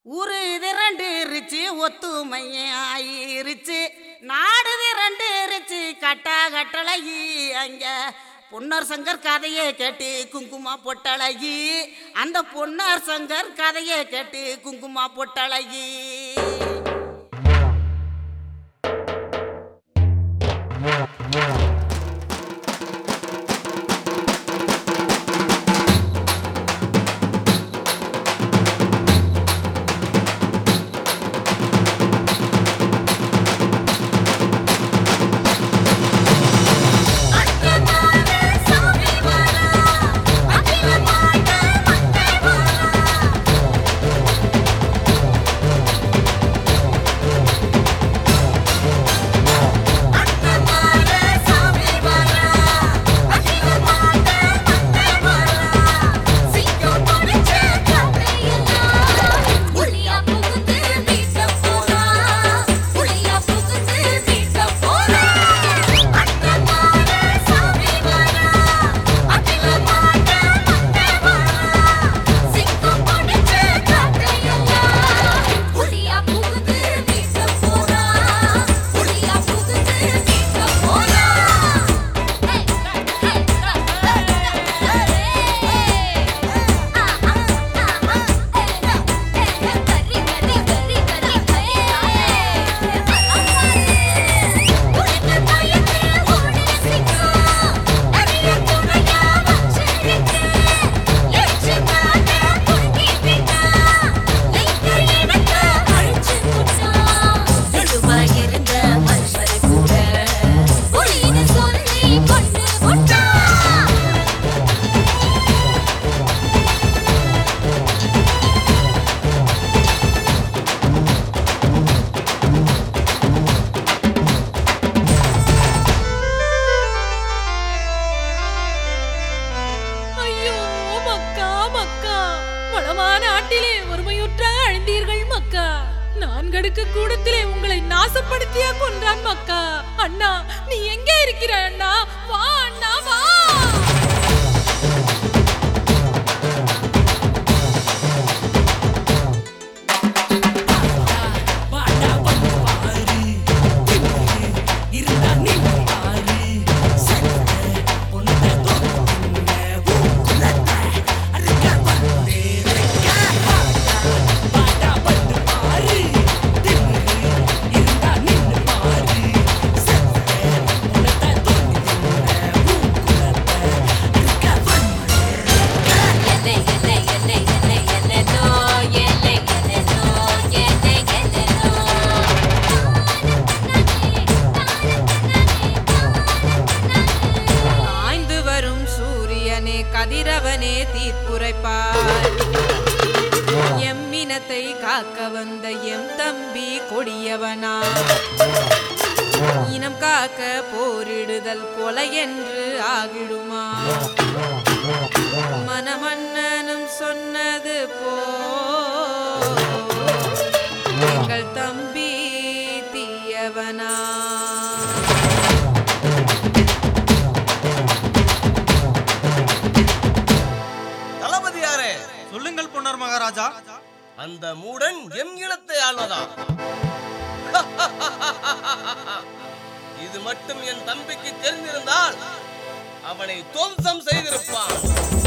ஊரு திரண்டுருச்சு ஒத்துமையாயிருச்சு நாடு திரண்டுருச்சு கட்டா கட்டழகி அங்க பொன்னர் சங்கர் கதையை கேட்டு குங்குமா பொட்டழகி அந்த பொன்னர் சங்கர் கதையை கேட்டு குங்குமா பொட்டழகி ஐயோ மக்கா மக்கா வளமான நாட்டிலே ஒருமையுற்ற அழிந்தீர்கள் மக்கா நான்கடுக்கு கூடத்திலே உங்களை நாசப்படுத்தியா கொன்றான் மக்கா அண்ணா நீ எங்கே இருக்கிற அண்ணா வா அண்ணா வா ஆய்ந்து வரும் சூரியனே கதிரவனே தீர்ப்புரைப்பார் எம்மினத்தை காக்க வந்த எம் தம்பி கொடியவனா இனம் காக்க போரிடுதல் கொலை என்று ஆகிடுமா மனமன்னனும் சொன்னது போ எங்கள் தம்பி தீயவனா தளபதியாரே சொல்லுங்கள் பொன்னர் மகாராஜா அந்த மூடன் எம் இனத்தை ஆள்வதா இது மட்டும் என் தம்பிக்கு தெரிந்திருந்தால் அவனை துவம்சம் செய்திருப்பான்